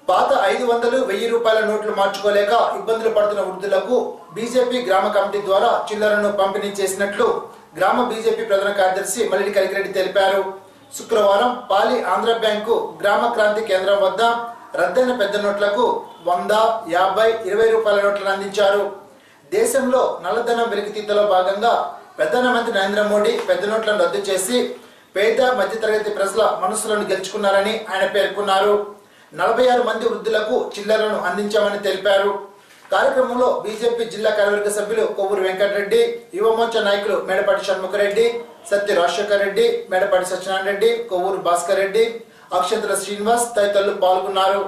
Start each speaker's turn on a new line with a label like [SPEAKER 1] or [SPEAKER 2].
[SPEAKER 1] పాత ఐదు వందలు వెయ్యి రూపాయల నోట్లు మార్చుకోలేక ఇబ్బందులు పడుతున్న వృద్ధులకు బీజేపీ గ్రామ కమిటీ ద్వారా చిల్లరను పంపిణీ చేసినట్లు గ్రామ బీజేపీ ప్రధాన కార్యదర్శి మల్లిడి కలికిరెడ్డి తెలిపారు శుక్రవారం పాలి ఆంధ్ర బ్యాంకు గ్రామ క్రాంతి కేంద్రం వద్ద రద్దయిన పెద్ద నోట్లకు వంద యాభై ఇరవై రూపాయల నోట్లను అందించారు దేశంలో నల్లధనం వెలికితీతలో భాగంగా ప్రధానమంత్రి నరేంద్ర మోడీ పెద్ద నోట్లను రద్దు చేసి పేద మధ్యతరగతి ప్రజల మనసులను గెలుచుకున్నారని ఆయన పేర్కొన్నారు నలభై ఆరు మంది వృద్ధులకు చిల్లరను అందించామని తెలిపారు కార్యక్రమంలో బీజేపీ జిల్లా కార్యవర్గ సభ్యులు కొవ్వూరు వెంకటరెడ్డి యువమోర్చా నాయకులు మేడపాటి షణ్ముఖరెడ్డి సత్య రాజశేఖర్ రెడ్డి మేడపాటి సత్యనారాయణ రెడ్డి కొవ్వూరు భాస్కర్ రెడ్డి అక్షంతల శ్రీనివాస్ తదితరులు పాల్గొన్నారు